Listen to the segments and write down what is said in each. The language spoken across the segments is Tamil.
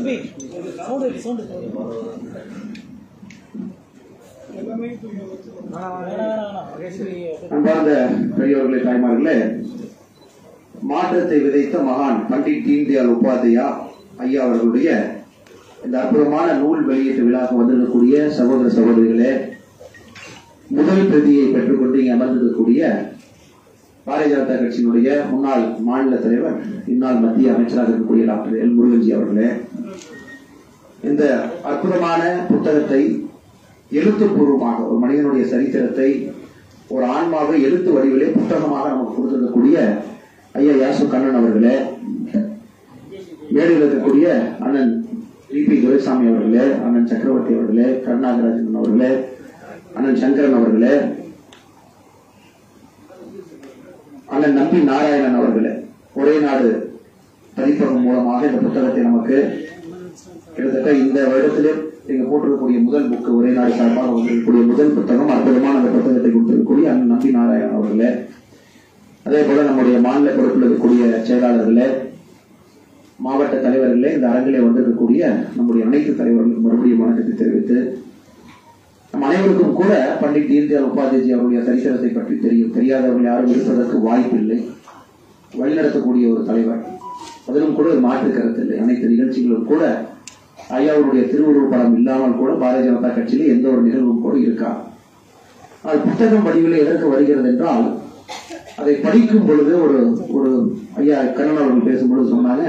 தம்பி சவுண்டு சவுண்டு அன்பார்ந்த பெரியவர்களே தாய்மார்களே மாற்றத்தை விதைத்த மகான் பண்டிட் தீன்தயாள் உபாத்யா ஐயா அவர்களுடைய இந்த அற்புதமான நூல் வெளியீட்டு விழாவுக்கு வந்திருக்கக்கூடிய சகோதர சகோதரிகளே முதல் பிரதியை பெற்றுக்கொண்டு இங்கே அமர்ந்திருக்கக்கூடிய பாரதிய ஜனதா கட்சியினுடைய முன்னாள் மாநில தலைவர் இந்நாள் மத்திய அமைச்சராக இருக்கக்கூடிய டாக்டர் எல் முருகன்ஜி அவர்களே இந்த அற்புதமான புத்தகத்தை எழுத்துப்பூர்வமாக ஒரு மனிதனுடைய சரித்திரத்தை ஒரு ஆன்மாவை எழுத்து வடிவிலே புத்தகமாக நமக்கு கொடுத்திருக்கக்கூடிய ஐயா யாசு கண்ணன் அவர்களே மேடையில் இருக்கக்கூடிய அண்ணன் வி பி துரைசாமி அவர்களே அண்ணன் சக்கரவர்த்தி அவர்களே கருணாகராஜன் அவர்களே அண்ணன் சங்கரன் அவர்களே அண்ணன் நம்பி நாராயணன் அவர்களே ஒரே நாடு பதிப்பகம் மூலமாக இந்த புத்தகத்தை நமக்கு கிட்டத்தட்ட இந்த வருடத்திலே நீங்க போட்டிருக்கக்கூடிய முதல் புக்கு ஒரே நாடு சார்பாக வந்திருக்கக்கூடிய முதல் புத்தகம் அற்புதமான அந்த புத்தகத்தை கொடுத்திருக்கக்கூடிய அண்ணன் நம்பி நாராயணன் அவர்களே அதே போல நம்முடைய மாநில பொறுப்பில் இருக்கக்கூடிய செயலாளர்களே மாவட்ட தலைவர்களே இந்த அரங்கிலே வந்திருக்கக்கூடிய நம்முடைய அனைத்து தலைவர்களுக்கும் மறுபடியும் வணக்கத்தை தெரிவித்து நம் அனைவருக்கும் கூட பண்டிட் தீன்தயாள் உபாத்யாஜி அவருடைய சரித்திரத்தை பற்றி தெரியும் தெரியாதவர்கள் யாரும் இருப்பதற்கு வாய்ப்பில்லை வழிநடத்தக்கூடிய ஒரு தலைவர் அதிலும் கூட ஒரு மாற்று கருத்து இல்லை அனைத்து நிகழ்ச்சிகளும் கூட ஐயாவுடைய திருவுருவ படம் இல்லாமல் கூட பாரதிய ஜனதா கட்சியில எந்த ஒரு நிகழ்வும் கூட இருக்கா அது புத்தகம் வடிவில் எதற்கு வருகிறது என்றால் அதை படிக்கும் பொழுது ஒரு ஒரு ஐயா கண்ணன் அவர்கள் பேசும்பொழுது சொன்னாங்க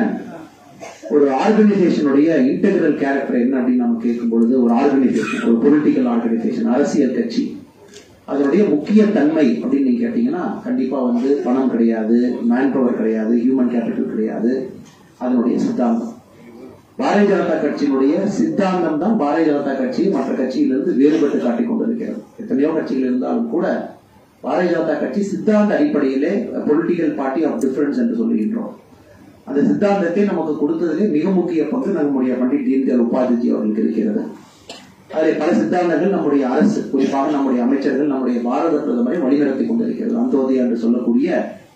ஒரு ஆர்கனைசேஷனுடைய இன்டெகிரல் கேரக்டர் என்ன அப்படின்னு நம்ம கேட்கும் பொழுது ஒரு ஆர்கனைசேஷன் ஒரு பொலிட்டிக்கல் ஆர்கனைசேஷன் அரசியல் கட்சி அதனுடைய முக்கிய தன்மை அப்படின்னு நீங்க கேட்டீங்கன்னா கண்டிப்பா வந்து பணம் கிடையாது மேன் பவர் கிடையாது ஹியூமன் கேபிட்டல் கிடையாது அதனுடைய சித்தாந்தம் பாரதிய ஜனதா கட்சியினுடைய சித்தாந்தம் தான் பாரதிய ஜனதா கட்சியை மற்ற கட்சியிலிருந்து வேறுபட்டு காட்டிக் கொண்டிருக்கிறது எத்தனையோ கட்சிகள் இருந்தாலும் கூட பாரதிய ஜனதா கட்சி சித்தாந்த அடிப்படையிலே பொலிட்டிக்கல் பார்ட்டி ஆஃப் டிஃபரன்ஸ் என்று சொல்லுகின்றோம் அந்த சித்தாந்தத்தை நமக்கு கொடுத்ததிலே மிக முக்கிய பங்கு நம்முடைய பண்டிட் தீன்தயாள் உபாத்யாஜி அவர்களுக்கு இருக்கிறது அதில் பல சித்தாந்தங்கள் நம்முடைய அரசு குறிப்பாக நம்முடைய அமைச்சர்கள் நம்முடைய பாரத பிரதமரை வழிநடத்தி கொண்டிருக்கிறது அந்தோதயா என்று சொல்லக்கூடிய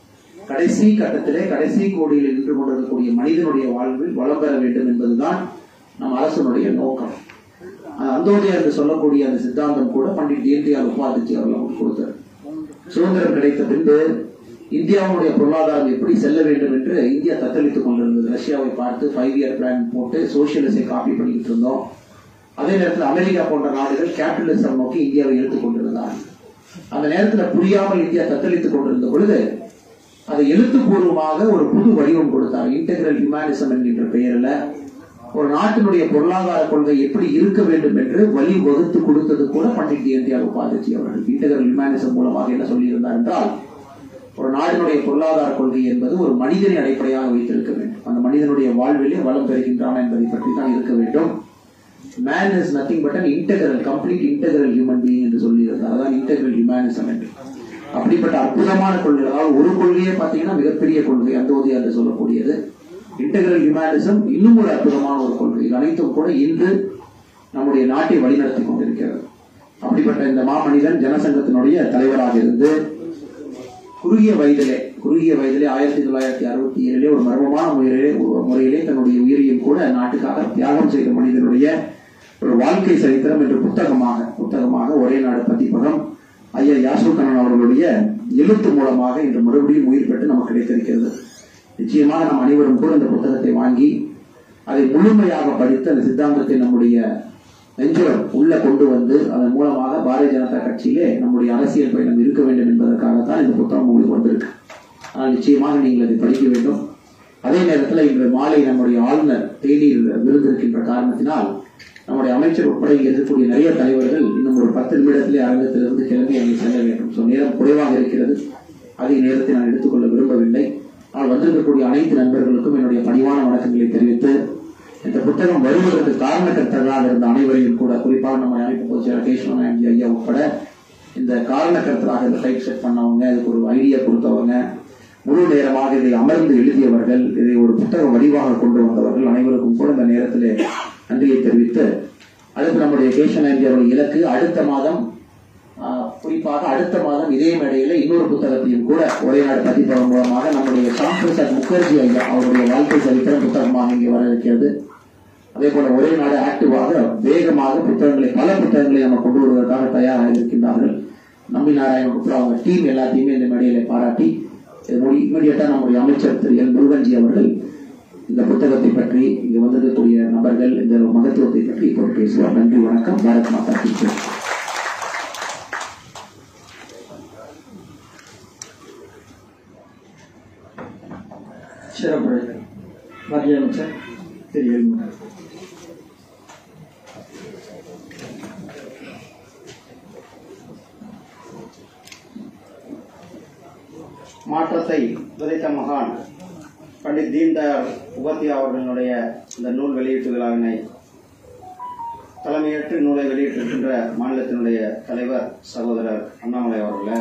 கடைசி கட்டத்திலே கடைசி கோடியில் நின்று கொண்டிருக்கக்கூடிய மனிதனுடைய வாழ்வில் வளம் பெற வேண்டும் என்பதுதான் நம் அரசனுடைய நோக்கம் அந்த அந்தோதயா என்று சொல்லக்கூடிய அந்த சித்தாந்தம் கூட பண்டிட் தீன்தயாள் உபாத்யாஜி அவர்கள் நமக்கு கொடுத்தார் சுதந்திரம் கிடைத்த பின்பு இந்தியாவுடைய பொருளாதாரம் எப்படி செல்ல வேண்டும் என்று இந்தியா தத்தளித்துக் கொண்டிருந்தது ரஷ்யாவை பார்த்து ஃபைவ் இயர் பிளான் போட்டு சோசியலிசை காப்பி பண்ணிக்கிட்டு இருந்தோம் அதே நேரத்தில் அமெரிக்கா போன்ற நாடுகள் கேபிட்டலிசம் நோக்கி இந்தியாவை இழுத்துக் கொண்டிருந்தார் அந்த நேரத்தில் புரியாமல் இந்தியா தத்தளித்துக் கொண்டிருந்த பொழுது அதை எழுத்துப்பூர்வமாக ஒரு புது வடிவம் கொடுத்தார் இன்டெகிரல் ஹியூமானிசம் என்கின்ற பெயரில் ஒரு நாட்டினுடைய பொருளாதார கொள்கை எப்படி இருக்க வேண்டும் என்று வழி வகுத்து கொடுத்தது கூட பண்டிட் தீன்தயாள் உபாத்யாஜி அவர்கள் இன்டெகிரல் ஹியூமானிசம் மூலமாக என்ன சொல்லியிருந்தார் என்றால் ஒரு நாட்டினுடைய பொருளாதார கொள்கை என்பது ஒரு மனிதனை அடிப்படையாக வைத்திருக்க வேண்டும் அந்த மனிதனுடைய வாழ்விலே வளம் பெறுகின்றான் என்பதை பற்றி தான் இருக்க வேண்டும் man is nothing but an integral complete integral human being என்று சொல்லியிருந்தார் அதான் இன்டெகிரல் ஹியூமானிசம் என்று அப்படிப்பட்ட அற்புதமான கொள்கை அதாவது ஒரு கொள்கையே பார்த்தீங்கன்னா மிகப்பெரிய கொள்கை அந்தோதியா என்று சொல்லக்கூடியது இன்டெகிரல் ஹியூமானிசம் இன்னும் ஒரு அற்புதமான ஒரு கொள்கை இது அனைத்தும் கூட இன்று நம்முடைய நாட்டை வழிநடத்தி கொண்டிருக்கிறது அப்படிப்பட்ட இந்த மாமனிதன் ஜனசங்கத்தினுடைய தலைவராக இருந்து குறுகிய வயதிலே குறுகிய வயதிலே ஆயிரத்தி தொள்ளாயிரத்தி அறுபத்தி ஏழிலே ஒரு மர்மமான முறையிலே முறையிலே தன்னுடைய உயிரையும் கூட நாட்டுக்காக தியாகம் செய்த மனிதனுடைய ஒரு வாழ்க்கை சரித்திரம் என்ற புத்தகமாக புத்தகமாக ஒரே நாடு பதிப்பகம் ஐயா யாசு கண்ணன் அவர்களுடைய எழுத்து மூலமாக இன்று மறுபடியும் உயிர் பெற்று நமக்கு கிடைத்திருக்கிறது நிச்சயமாக நம் அனைவரும் கூட இந்த புத்தகத்தை வாங்கி அதை முழுமையாக படித்து அந்த சித்தாந்தத்தை நம்முடைய நெஞ்சுரம் உள்ள கொண்டு வந்து அதன் மூலமாக பாரதிய ஜனதா கட்சியிலே நம்முடைய அரசியல் பயணம் இருக்க வேண்டும் என்பதற்காகத்தான் இந்த புத்தகம் உங்களுக்கு வந்திருக்கு ஆனால் நிச்சயமாக நீங்கள் அதை படிக்க வேண்டும் அதே நேரத்தில் இன்று மாலை நம்முடைய ஆளுநர் தேநீர் விருந்திருக்கின்ற காரணத்தினால் நம்முடைய அமைச்சர் உட்பட இங்கே இருக்கக்கூடிய நிறைய தலைவர்கள் இன்னும் ஒரு பத்து நிமிடத்திலே அரங்கத்திலிருந்து கிளம்பி அங்கே செல்ல வேண்டும் ஸோ நேரம் குறைவாக இருக்கிறது அதிக நேரத்தை நான் எடுத்துக்கொள்ள விரும்பவில்லை ஆனால் வந்திருக்கக்கூடிய அனைத்து நண்பர்களுக்கும் என்னுடைய பணிவான வணக்கங்களை தெரிவித்து இந்த புத்தகம் வருவதற்கு காரணக்கர்த்தர்களாக இருந்த அனைவரையும் கூட குறிப்பாக நம்ம அமைப்பு பொதுச் செயலர் கேஷ்வன் ஐயா உட்பட இந்த காரணக்கர்த்தராக இந்த சைட் செட் பண்ணவங்க இதுக்கு ஒரு ஐடியா கொடுத்தவங்க முழு நேரமாக இதை அமர்ந்து எழுதியவர்கள் இதை ஒரு புத்தக வடிவாக கொண்டு வந்தவர்கள் அனைவருக்கும் கூட இந்த நேரத்தில் நன்றியை தெரிவித்து அடுத்து நம்முடைய கேஷன் அவருடைய இலக்கு அடுத்த மாதம் ஆஹ், குறிப்பாக அடுத்த மாதம் இதே மேடையில இன்னொரு புத்தகத்தையும் கூட ஒரே நாடு பதிப்பதன் மூலமாக நம்முடைய சாம் பிரசாத் முகர்ஜி ஐயா அவருடைய வாழ்க்கை சரித்திரம் புத்தகமாக இங்கே வர இருக்கிறது அதே போல ஒரே நாடு ஆக்டிவாக வேகமாக புத்தகங்களை பல புத்தகங்களை நம்ம கொண்டு வருவதற்காக தயாராக இருக்கின்றார்கள் நம்பி நாராயண குப்ரா அவங்க டீம் எல்லாத்தையுமே இந்த மேடையில பாராட்டி இமீடியட்டா நம்முடைய அமைச்சர் திரு எல் முருகன்ஜி அவர்கள் இந்த புத்தகத்தை பற்றி இங்கு வந்திருக்கக்கூடிய நபர்கள் இந்த மகத்துவத்தை பற்றி இப்போது பேசுவார் நன்றி வணக்கம் பாரத் மாதா டீச்சர் சிறப்புரை மத்திய அமைச்சர் திரு எல்முருகன் மாற்றத்தை விதைத்த மகான் பண்டிட் தீன்தயாள் உபாத்யா அவர்களுடைய இந்த நூல் வெளியீட்டு விழாவினை தலைமையேற்று நூலை வெளியிட்டிருக்கின்ற மாநிலத்தினுடைய தலைவர் சகோதரர் அண்ணாமலை அவர்கள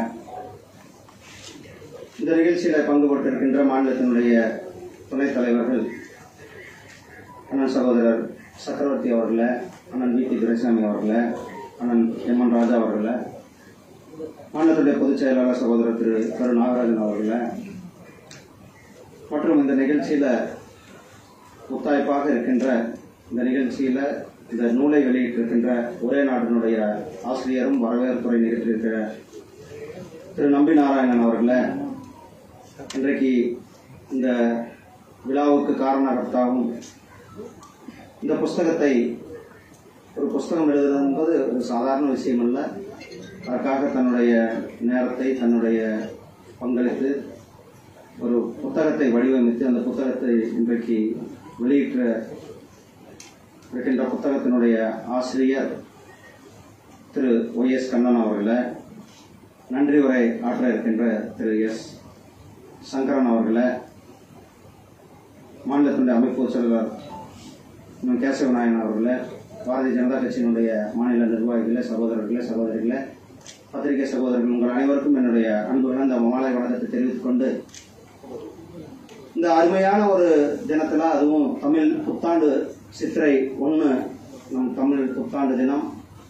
இந்த நிகழ்ச்சியில பங்கு பெற்றிருக்கின்ற மாநிலத்தினுடைய துணைத் தலைவர்கள் அண்ணன் சகோதரர் சக்கரவர்த்தி அவர்கள அண்ணன் வி டி துரைசாமி அவர்கள அண்ணன் எம் என் ராஜா அவர்கள மாநிலத்துடைய பொதுச் செயலாளர் சகோதரர் திரு கரு நாகராஜன் அவர்கள மற்றும் இந்த நிகழ்ச்சியில முத்தாய்ப்பாக இருக்கின்ற இந்த நிகழ்ச்சியில இந்த நூலை வெளியிட்டிருக்கின்ற ஒரே நாட்டினுடைய ஆசிரியரும் வரவேற்புரை நிகழ்த்தியிருக்கிற திரு நம்பி நாராயணன் அவர்கள இன்றைக்கு இந்த விழாவுக்கு காரணகர்த்தாவும் இந்த புஸ்தகத்தை ஒரு புஸ்தகம் எழுதுறது என்பது ஒரு சாதாரண விஷயம் அல்ல அதற்காக தன்னுடைய நேரத்தை தன்னுடைய பங்களித்து ஒரு புத்தகத்தை வடிவமைத்து அந்த புத்தகத்தை இன்றைக்கு வெளியிட்ட இருக்கின்ற புத்தகத்தினுடைய ஆசிரியர் திரு ஒய் எஸ் கண்ணன் அவர்களை நன்றி உரை ஆற்ற இருக்கின்ற திரு எஸ் சங்கரன் அவர்களை மாநிலத்தினுடைய அமைப்பு செயலர் இன்னும் கேசவ நாயன் அவர்களை பாரதிய ஜனதா கட்சியினுடைய மாநில நிர்வாகிகளே சகோதரர்களே சகோதரிகளே பத்திரிகை சகோதரர்கள் உங்கள் அனைவருக்கும் என்னுடைய அன்பு கலந்த மாலை வணக்கத்தை தெரிவித்துக் கொண்டு இந்த அருமையான ஒரு தினத்துல அதுவும் தமிழ் புத்தாண்டு சித்திரை ஒன்று நம் தமிழ் புத்தாண்டு தினம்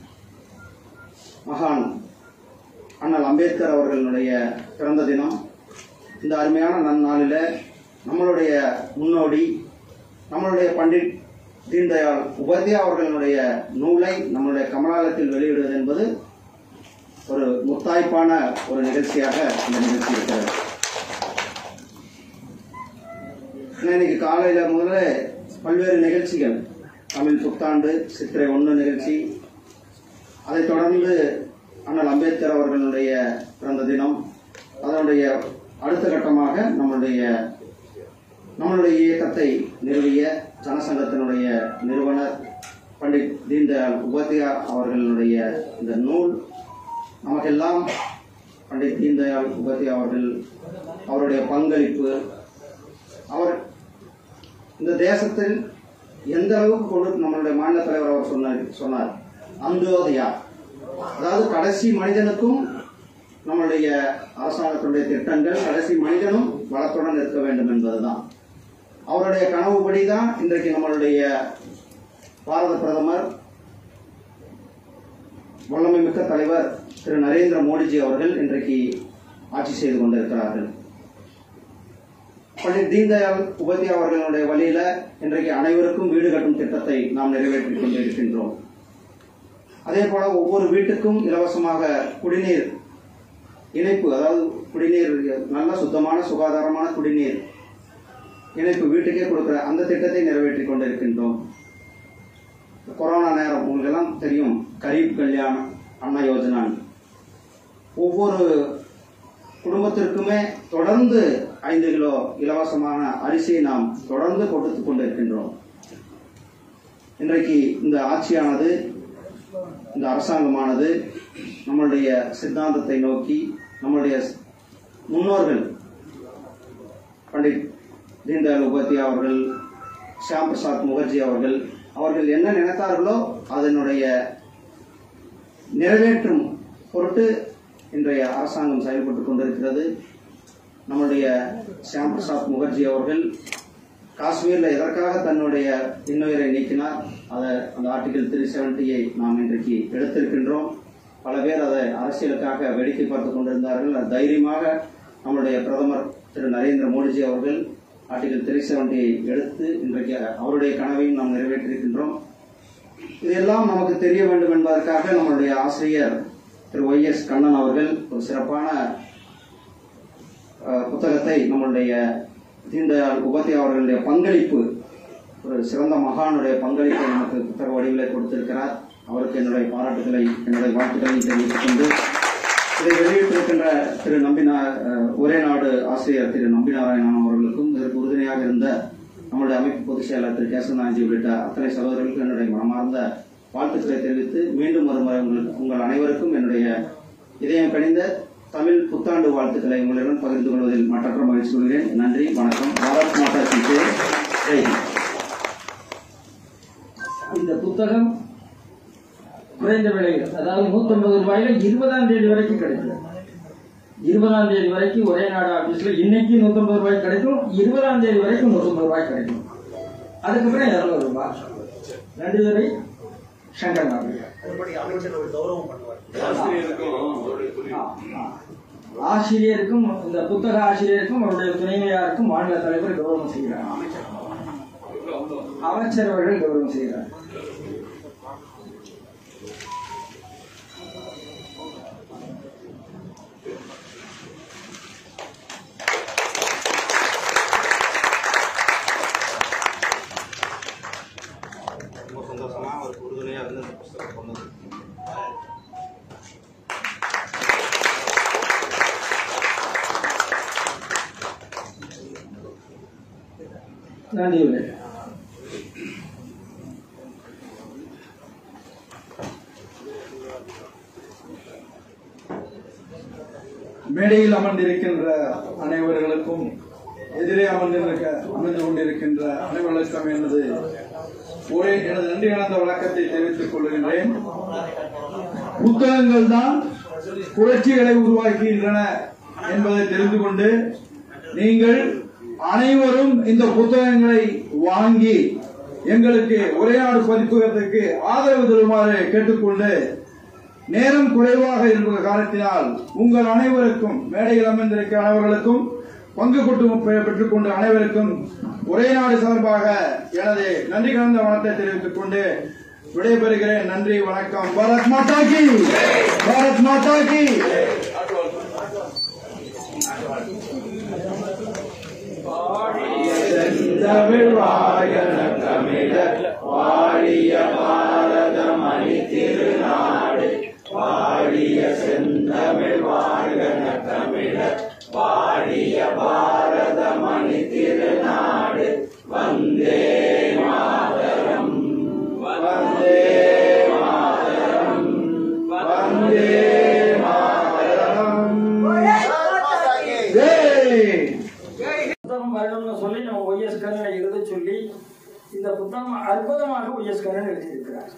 மகான் அண்ணல் அம்பேத்கர் அவர்களுடைய பிறந்த தினம் இந்த அருமையான நன்னாளில நம்மளுடைய முன்னோடி நம்மளுடைய பண்டிட் தீன்தயாள் உபாத்யா அவர்களுடைய நூலை நம்மளுடைய கமலாலயத்தில் வெளியிடுவது என்பது ஒரு முத்தாய்ப்பான ஒரு நிகழ்ச்சியாக இந்த நிகழ்ச்சி இருக்கிறது ஏன்னா, இன்னைக்கு காலையில முதல்ல பல்வேறு நிகழ்ச்சிகள் தமிழ் புத்தாண்டு சித்திரை ஒன்று நிகழ்ச்சி அதைத் தொடர்ந்து அண்ணல் அம்பேத்கர் அவர்களுடைய பிறந்த தினம் அதனுடைய அடுத்த கட்டமாக நம்மளுடைய நம்மளுடைய இயக்கத்தை நிறுவிய ஜனசங்கத்தினுடைய நிறுவனர் பண்டிட் தீன்தயாள் உபாத்யா அவர்களுடைய இந்த நூல் நமக்கெல்லாம் பண்டிட் தீன்தயாள் உபாத்யா அவர்கள் அவருடைய பங்களிப்பு அவர் இந்த தேசத்தில் எந்த அளவுக்கு கொண்டு நம்மளுடைய மாநில தலைவர் அவர் சொன்னார் சொன்னார் அந்தோதயா அதாவது கடைசி மனிதனுக்கும் நம்மளுடைய அரசாங்கத்தினுடைய திட்டங்கள் கடைசி மனிதனும் வளத்துடன் இருக்க வேண்டும் என்பதுதான் அவருடைய கனவுபடி தான் இன்றைக்கு நம்மளுடைய பாரத பிரதமர் வல்லமை மிக்க தலைவர் திரு நரேந்திர மோடிஜி அவர்கள் இன்றைக்கு ஆட்சி செய்து கொண்டிருக்கிறார்கள் பண்டிட் தீன்தயாள் உபாத்யா அவர்களுடைய வழியில இன்றைக்கு அனைவருக்கும் வீடு கட்டும் திட்டத்தை நாம் நிறைவேற்றிக் கொண்டிருக்கின்றோம் அதே போல ஒவ்வொரு வீட்டுக்கும் இலவசமாக குடிநீர் இணைப்பு அதாவது குடிநீர் நல்ல சுத்தமான சுகாதாரமான குடிநீர் இணைப்பு வீட்டுக்கே கொடுக்கிற அந்த திட்டத்தை நிறைவேற்றிக் கொண்டிருக்கின்றோம் கொரோனா நேரம் உங்களுக்கு எல்லாம் தெரியும் கரீப் கல்யாண் அன்ன யோஜனா ஒவ்வொரு குடும்பத்திற்குமே தொடர்ந்து ஐந்து கிலோ இலவசமான அரிசியை நாம் தொடர்ந்து கொடுத்து கொண்டிருக்கின்றோம் இன்றைக்கு இந்த ஆட்சியானது இந்த அரசாங்கமானது நம்மளுடைய சித்தாந்தத்தை நோக்கி நம்மளுடைய முன்னோர்கள் பண்டிட் தீன்தயாள் உபாத்யா அவர்கள் ஷியாம் பிரசாத் முகர்ஜி அவர்கள் அவர்கள் என்ன நினைத்தார்களோ அதனுடைய நிறைவேற்றும் பொருட்டு இன்றைய அரசாங்கம் செயல்பட்டுக் கொண்டிருக்கிறது நம்முடைய ஷியாம் பிரசாத் முகர்ஜி அவர்கள் காஷ்மீர்ல எதற்காக தன்னுடைய இன்னுயிரை நீக்கினார் அதை அந்த ஆர்டிகல் த்ரீ செவன்டியை நாம் இன்றைக்கு எடுத்திருக்கின்றோம் பல பேர் அதை அரசியலுக்காக வேடிக்கை பார்த்துக் கொண்டிருந்தார்கள் அது தைரியமாக நம்முடைய பிரதமர் திரு நரேந்திர மோடிஜி அவர்கள் ஆர்டிகல் த்ரீ செவன்டியை எடுத்து இன்றைக்கு அவருடைய கனவையும் நாம் நிறைவேற்றியிருக்கின்றோம் இதெல்லாம் நமக்கு தெரிய வேண்டும் என்பதற்காக நம்மளுடைய ஆசிரியர் திரு ஒய் எஸ் கண்ணன் அவர்கள் ஒரு சிறப்பான அஹ், புத்தகத்தை நம்மளுடைய தீன்தயாள் உபாத்யா அவர்களுடைய பங்களிப்பு ஒரு சிறந்த மகானுடைய பங்களிப்பை நமக்கு புத்தக வடிவிலே கொடுத்திருக்கிறார் அவருக்கு என்னுடைய பாராட்டுகளை என்னுடைய வாழ்த்துக்களை தெரிவித்துக் கொண்டு இதை வெளியிட்டிருக்கின்ற திரு நம்பினா அஹ், ஒரே நாடு ஆசிரியர் திரு நம்பிநாராயணன் அவர்களுக்கும் இதற்கு உறுதுணையாக இருந்த நம்முடைய அமைப்பு பொதுச் செயலாளர் திரு கேசவநாயஜி உள்ளிட்ட அத்தனை சகோதரர்களுக்கும் என்னுடைய மனமார்ந்த வாழ்த்துக்களை தெரிவித்து மீண்டும் ஒருமுறை உங்களுக்கு உங்கள் அனைவருக்கும் என்னுடைய இதயம் கணிந்த தமிழ் புத்தாண்டு வாழ்த்துக்களை உங்களுடன் பகிர்ந்து கொள்வதில் மற்றற்ற மகிழ்ச்சி கொள்கிறேன் நன்றி வணக்கம் பாரத் மாதா கி ஜெய். ஜெய் ஹிந்த். இந்த புத்தகம் குறைந்த விலையில் அதாவது 150 ரூபாயில இருபதாம் தேதி வரைக்கும் கிடைக்கும் இருபதாம் தேதி வரைக்கும் ஒரே நாடு ஆபீஸ்ல இன்னைக்கு 150 ரூபாய் கிடைக்கும் இருபதாம் தேதி வரைக்கும் 150 ரூபாய் கிடைக்கும் அதுக்கப்புறம் இருநூறு ரூபாய் ரெண்டு தடவை சங்கர் நாடு ஆசிரியருக்கும் இந்த புத்தக ஆசிரியருக்கும் அவருடைய துணைவியாருக்கும் மாநில தலைவர் கௌரவம் செய்கிறார் அமைச்சர் அவர்கள் கௌரவம் செய்கிறார் ரொம்ப சந்தோஷமா அவருக்கு உறுதுணையாக இருந்து இந்த புத்தகம் கொண்டது நன்றி உரை. மேடையில் அமர்ந்திருக்கின்ற அனைவர்களுக்கும் எதிரே அமர்ந்திருக்க அமர்ந்து கொண்டிருக்கின்ற அனைவர்களுக்கும் எனது ஒரே எனது நன்றி கலந்த வழக்கத்தை தெரிவித்துக் கொள்கின்றேன் புத்தகங்கள் தான் புரட்சிகளை உருவாக்குகின்றன என்பதை தெரிந்து கொண்டு நீங்கள் அனைவரும் இந்த புத்தகங்களை வாங்கி எங்களுக்கு உரையாடு பதிப்பகத்துக்கு ஆதரவு தருமாறு கேட்டுக்கொண்டு நேரம் குறைவாக இருந்த காரணத்தினால் உங்கள் அனைவருக்கும் மேடையில் அமர்ந்திருக்க அனைவர்களுக்கும் பங்கு கொண்டு பெற்றுக் கொண்ட அனைவருக்கும் ஒரே நாடு சார்பாக எனது நன்றி கலந்த வணக்கத்தை தெரிவித்துக் கொண்டு விடைபெறுகிறேன் நன்றி வணக்கம் பாரத் மாதா கி பாரத் மாதா கி தமிழ் வாயன தமிழர் வாழிய பாரத மணி திருநாடு வாழிய செந்தமிழ் வாழன தமிழர் வாழிய பாரத மணி திருநாடு வந்தே மாதரம் வந்தே மாதரம் வந்தே மாதரம் ஜெய் புத்தகம் வரணும்னு சொல்லி நம்ம ஒய்எஸ் கண்ணனை எழுத சொல்லி இந்த புத்தகம் அற்புதமாக ஒய்எஸ் கண்ணன் எழுதியிருக்கிறார்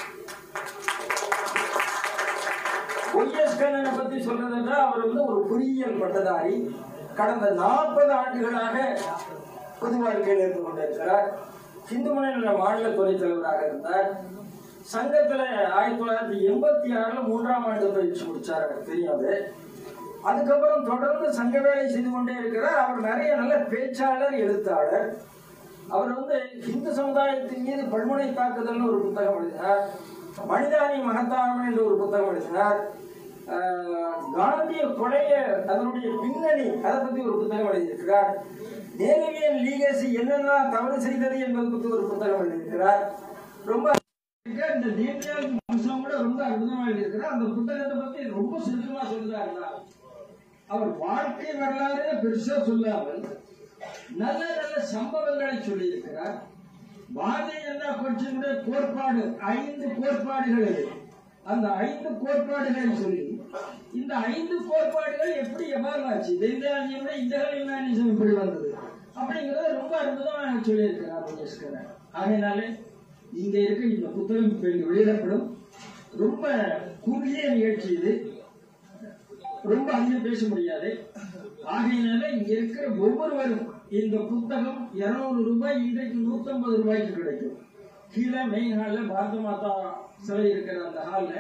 ஒய்எஸ் கண்ணனை பத்தி சொல்றதுன்னா அவர் வந்து ஒரு பொறியியல் பட்டதாரி கடந்த நாற்பது ஆண்டுகளாக பொது வாழ்க்கையில் இருந்து கொண்டிருக்கிறார் இந்து முன்னணி மாநில துணைத் தலைவராக இருந்தார் சங்கத்துல ஆயிரத்தி தொள்ளாயிரத்தி எண்பத்தி ஆறுல மூன்றாம் ஆண்டு பயிற்சி முடிச்சார் எனக்கு தெரியும் அது அதுக்கப்புறம் தொடர்ந்து சங்க வேலை செய்து கொண்டே இருக்கிறார் அவர் நிறைய நல்ல பேச்சாளர் எழுத்தாளர் அவர் வந்து இந்து சமுதாயத்தின் மீது பல்முனை தாக்குதல்னு ஒரு புத்தகம் எழுதினார் மனிதானி மகத்தானம் என்று ஒரு புத்தகம் எழுதினார் ஆஹ் காந்திய கொலைய அதனுடைய பின்னணி அதை பத்தி ஒரு புத்தகம் எழுதியிருக்கிறார் நேருவியன் லீகசி என்னென்ன தவறு செய்தது என்பது பற்றி ஒரு புத்தகம் எழுதியிருக்கிறார் ரொம்ப இந்த தீன்தயாள் புஸ்தகம் கூட ரொம்ப அற்புதமா எழுதியிருக்கிறார் அந்த புத்தகத்தை பத்தி ரொம்ப சுருக்கமா சொல்லுறாருன்னா அவர் வாழ்க்கை வரலாறு பெருசா சொல்லாமல் நல்ல நல்ல சம்பவங்களை சொல்லியிருக்கிறார் பாரதிய ஜனதா கட்சியினுடைய கோட்பாடு ஐந்து கோட்பாடுகள் இது. அந்த ஐந்து கோட்பாடுகளை சொல்லி இந்த ஐந்து கோட்பாடுகள் எப்படி எவ்வாறு ஆச்சு தெய்வராஜியோட இன்டகல் ஹியூமனிசம் இப்படி வந்தது அப்படிங்கறத ரொம்ப அற்புதமாக சொல்லியிருக்கிறார் மகேஷ்கரன் ஆகையினாலே இங்க இருக்க இந்த புத்தகம் இப்ப இங்க வெளியிடப்படும் ரொம்ப குறுகிய நிகழ்ச்சி இது ரொம்ப அதிகம் பேச முடியாது ஆகையினால இங்க இருக்கிற ஒவ்வொருவரும் இந்த புத்தகம் 200 ரூபாய் இன்றைக்கு 150 ரூபாய்க்கு கிடைக்கும் கீழே மெயின் ஹால்ல பாரத மாதா சிலை இருக்கிற அந்த ஹால்ல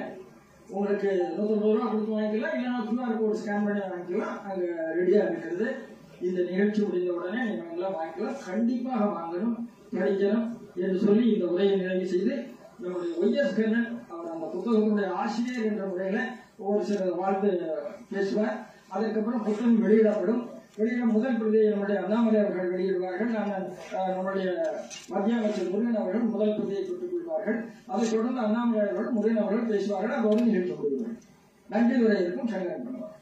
உங்களுக்கு 150 ரூபாய் கொடுத்து வாங்கிக்கலாம் இல்லைன்னா கியூஆர் கோட் ஸ்கேன் பண்ணி வாங்கிக்கலாம் அங்க ரெடியா இருக்கிறது இந்த நிகழ்ச்சி முடிந்த உடனே நீங்க எல்லாம் வாங்கிக்கலாம் கண்டிப்பாக வாங்கணும் படிக்கணும் என்று சொல்லி இந்த உரையை நிறைவு செய்து நம்முடைய ஒய்எஸ் கண்ணன் அவர் அந்த புத்தகத்தினுடைய ஆசிரியர் என்ற முறையில ஒரு சில வாழ்த்து பேசுவார் அதற்கப்புறம் புத்தகம் வெளியிடப்படும் வெளியிட முதல் பிரதியை நம்முடைய அண்ணாமலை அவர்கள் வெளியிடுவார்கள் நான் அஹ், நம்முடைய மத்திய அமைச்சர் முருகன் அவர்கள் முதல் பிரதியை பெற்றுக் கொள்வார்கள் அதைத் தொடர்ந்து அண்ணாமலை அவர்கள் முருகன் அவர்கள் பேசுவார்கள் அதோடு நிகழ்ச்சி முடிவார்கள் நன்றி உரை இருக்கும் சங்கரன் பண்ணுவார்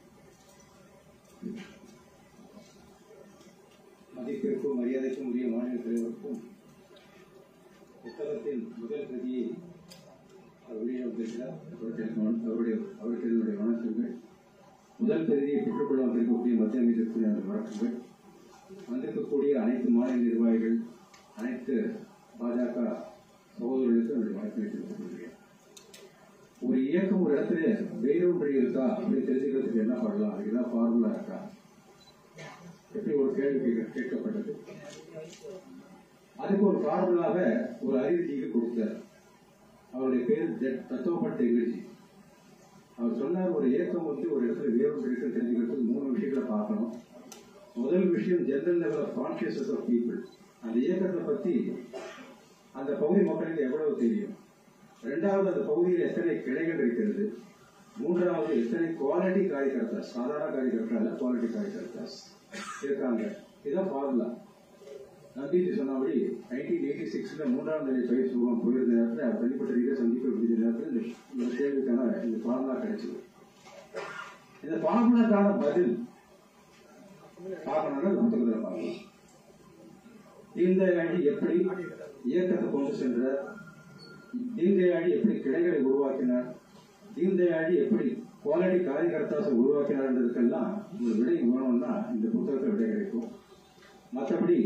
மதிப்பிற்கும் மரியாதைக்கும் உரிய மாநில தலைவருக்கும் புத்தகத்தின் முதல் பிரதியை அவர் வெளியிட்டிருக்கிறார் அவருக்கு எனக்கு வண- அவருடைய அவருக்கு என்னுடைய வணக்கங்கள் முதல் பிரதியை பெற்றுக்கொள்ள வந்திருக்கக்கூடிய மத்திய அமைச்சருக்கு எனது வணக்கங்கள் வந்திருக்கக்கூடிய அனைத்து மாநில நிர்வாகிகள் அனைத்து பாஜக சகோதரர்களுக்கு என்னுடைய வணக்கத்தை தெரிவித்துக் கொள்கிறேன் ஒரு இயக்கம் ஒரு இடத்துல வேரூன்றி இருக்கா அப்படி தெரிஞ்சுக்கிறதுக்கு என்ன பண்ணலாம் அதுக்கு என்ன ஃபார்முலா இருக்கா எப்படி ஒரு கேள்வி கேட்க- கேட்கப்பட்டது அதுக்கு ஒரு ஃபார்முலாக ஒரு அறிவிஜிக்கு கொடுத்தார் அவருடைய பேர் ஜெட் தத்துவப்பட்ட எங்கிருச்சி அவர் சொன்னார் ஒரு இயக்கம் வந்து ஒரு இடத்துல வேறொன்று இருக்கு தெரிஞ்சுக்கிறதுக்கு மூணு விஷயங்களை பார்க்கணும் முதல் விஷயம் general level of consciousness of people அந்த இயக்கத்தை பத்தி அந்த பகுதி மக்களுக்கு எவ்வளவு தெரியும் ரெண்டாவது அந்த பகுதியில் எத்தனை கிளைகள் இருக்கிறது மூன்றாவது எத்தனை குவாலிட்டி காரியகர்த்தாஸ் சாதாரண காரியகர்த்தா இல்ல குவாலிட்டி காரியகர்த்தாஸ் இருக்காங்க இதுதான் ஃபார்முலா நம்பிக்கை சொன்னபடி நைன்டீன் எயிட்டி சிக்ஸ்ல மூன்றாம் நிலை பயிற்சி முகாம் போயிருந்த நேரத்தில் அவர் தனிப்பட்ட ரீதியாக சந்திக்க வேண்டிய நேரத்தில் இந்த இந்த கேள்விக்கான இந்த ஃபார்முலா கிடைச்சது இந்த ஃபார்முலாக்கான பதில் பார்க்கணும்னா இந்த புத்தகத்தில் பார்க்கலாம் தீன்தயாளி எப்படி இயக்கத்தை கொண்டு சென்றார் தீன்தயாளி எப்படி கிளைகளை உருவாக்கினார் தீன்தயாளி எப்படி குவாலிட்டி காரியகர்த்தாசை உருவாக்கினார்ன்றதுக்கெல்லாம் ஒரு விடை வேணும்னா இந்த புத்தகத்தில் விடை கிடைக்கும் மற்றபடி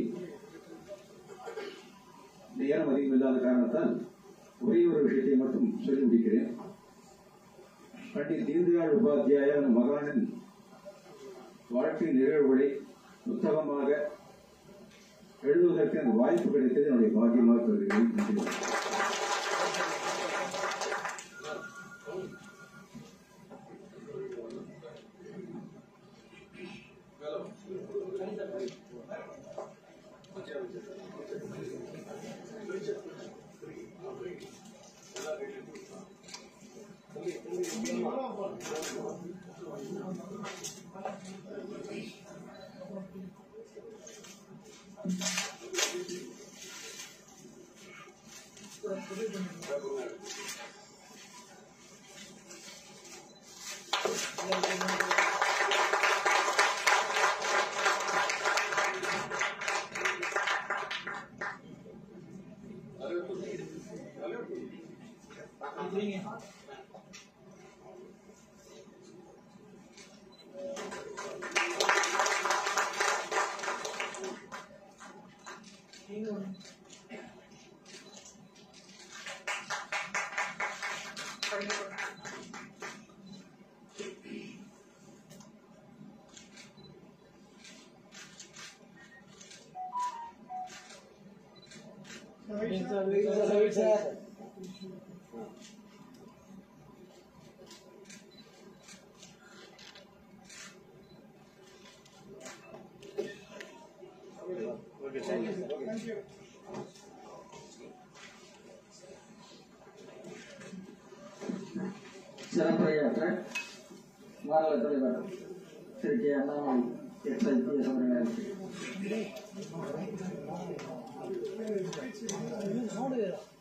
நேரம் அதிகம் இல்லாத காரணத்தால் ஒரே ஒரு விஷயத்தை மட்டும் சொல்லி முடிக்கிறேன் பண்டிட் தீன்தயாள் உபாத்தியாய அந்த மகானின் வாழ்க்கை நிகழ்வுகளை புத்தகமாக எழுதுவதற்கு எனக்கு வாய்ப்பு கிடைத்தது என்னுடைய பாக்கியமாக கருதுகிறேன் நன்றி. சிறப்புரையாற்ற மாநில தலைவர் Thiru K Annamalai S IPS அவர்களுக்கு